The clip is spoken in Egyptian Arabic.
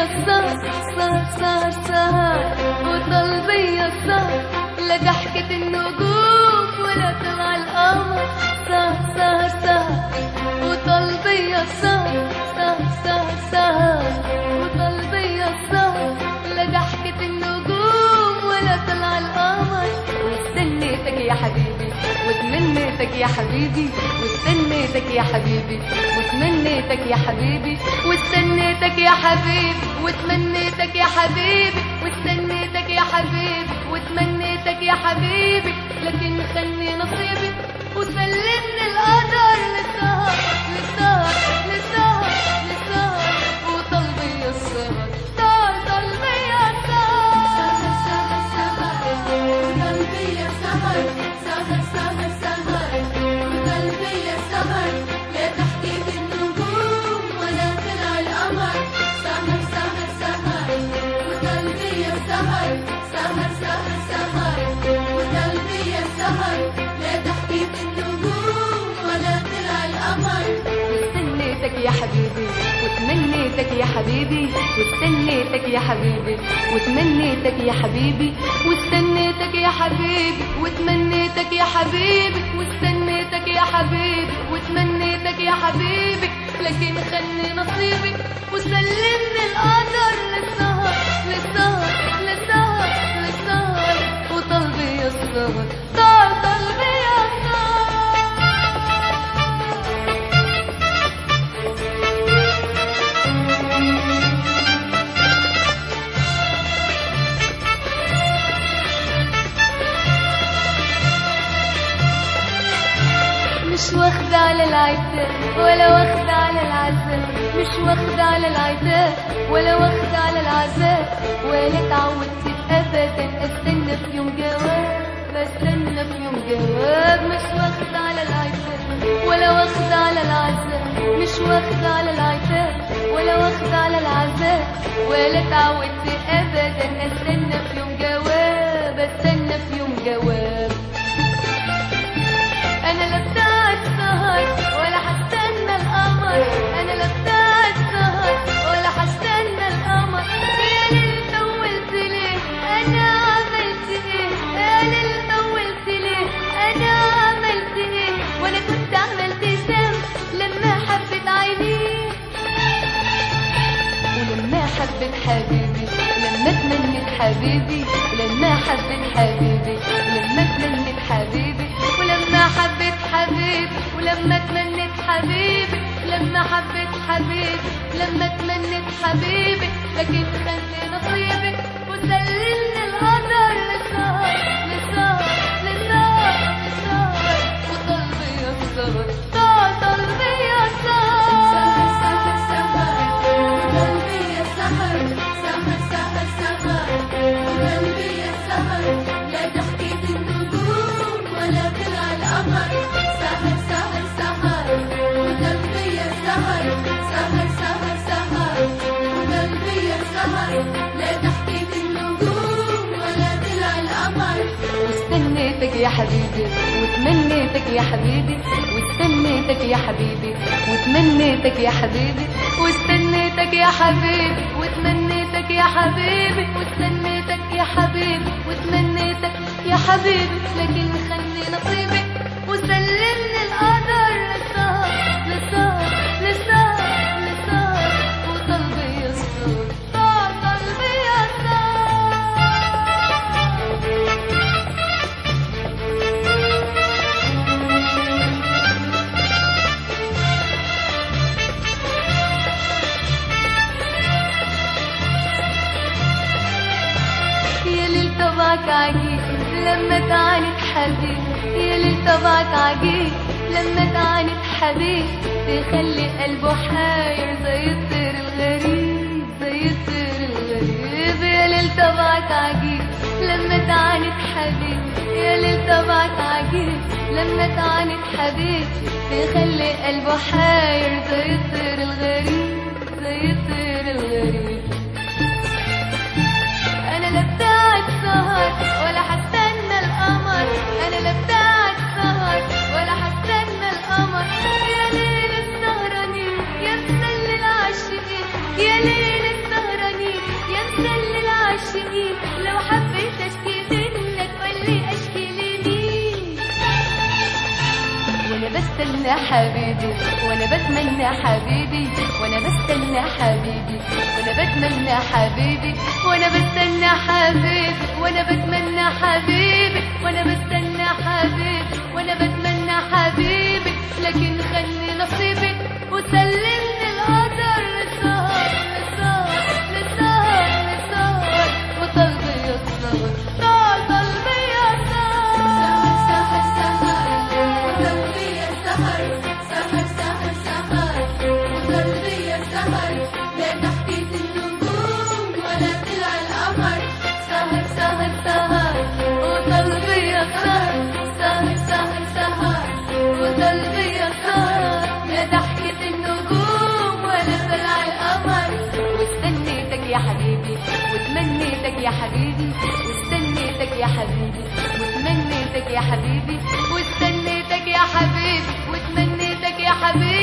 السهر سهر سهر سهر وطلبي السهر لا ضحكة النجوم ولا طلع القمر سهر سهر سهر وطلبي السهر سهر سهر سهر وطلبي السهر لا ضحكة النجوم ولا طلع القمر واستنيتك يا حبيبي وتمنيتك يا حبيبي واستنيتك يا حبيبي وتمنيتك يا حبيبي واستنيتك يا حبيبي وتمنيتك يا حبيبي واستنيتك يا حبيبي وتمنيتك يا حبيبي لكن خلني نصيبي وسلمني القدر للسهر للسهر للسهر للسهر وطلبي السهر طال طلبي واستنيتك يا حبيبي وتمنيتك يا حبيبي واستنيتك يا حبيبي وتمنيتك يا حبيبي واستنيتك يا حبيبي وتمنيتك يا حبيبي واستنيتك يا حبيبي وتمنيتك يا حبيبي لكن خلي نصيبي وسلمني القدر للسهر للسهر للسهر للسهر وطلبي السهر طال طلبي السهر مش واخدة على العتاب ولا واخدة على العذاب مش واخدة على العتاب ولا واخدة على العذاب ولا اتعودت ابدا استنى في يوم جواب بستنى في يوم جواب مش واخدة على العتاب ولا واخدة على العذاب مش واخدة على العتاب ولا واخدة على العذاب ولا اتعودت ابدا استنى في يوم جواب استنى في يوم جواب انا لا بتاعت سهر ولا هستنى القمر انا لا بتاعت سهر ولا هستنى القمر يا ليل طولت ليه انا عملت ايه يا ليل طولت ليه انا عملت ايه وانا كنت عملت سام لما حبت عينيه ولما حبت حبيبي لما تمنيت حبيبي ولما حبت حبيبي ولما تمنيت حبيبي ولما حبيت حبيبي ولما تمنيت حبيبي لما حبيت حبيبي لما تمنيت حبيبي لكن خلي نصيبي وسلمني القدر للسهر للسهر للسهر للسهر وطلبي السهر طال طلبي واستنيتك يا حبيبي وتمنيتك يا حبيبي واستنيتك يا حبيبي وتمنيتك يا حبيبي واستنيتك يا حبيبي وتمنيتك يا حبيبي واستنيتك يا حبيبي وتمنيتك يا حبيبي لكن خلي نصيبي وسلمني القدر للسهر للسهر للسهر للسهر وطلبي السهر طال طلبي السهر يا ليل طبعك عجيب لما تعاند حبيب يا ليل طبعك عجيب لما تعاند حبيب تخلي قلبه حاير زي الطير الغريب زي الطير الغريب يا ليل طبعك عجيب لما تعاند حبيب يا ليل طبعك عجيب لما تعاند حبيب تخلي قلبه حاير زي الطير الغريب زي الطير الغريب انا لا بتاعت سهر ولا هستنى القمر انا لا بتاعت سهر ولا هستنى القمر يا ليل السهرانين يا مسل العاشقين يا ليل السهرانين بستنى حبيبي وانا بتمنى حبيبي وانا بستنى حبيبي وانا بتمنى حبيبي وانا بستنى حبيبي وانا بتمنى حبيبي وانا بستنى حبيبي وانا بتمنى حبيبي لكن خلي نصيبي وسلمني القدر للسهر للسهر للسهر للسهر وطلبي السهر طال طلبي السهر سهر سهر وطلبي السهر سهر سهر سهر وطلبي السهر لا تحكيت النجوم ولا طلع القمر سهر سهر سهر وطلبي السهر سهر سهر سهر وطلبي السهر لا ضحكة النجوم ولا طلع القمر واستنيتك يا حبيبي وتمنيتك يا حبيبي واستنيتك يا حبيبي وتمنيتك يا حبيبي واستنيتك يا حبيبي وتمنيتك يا حبيبي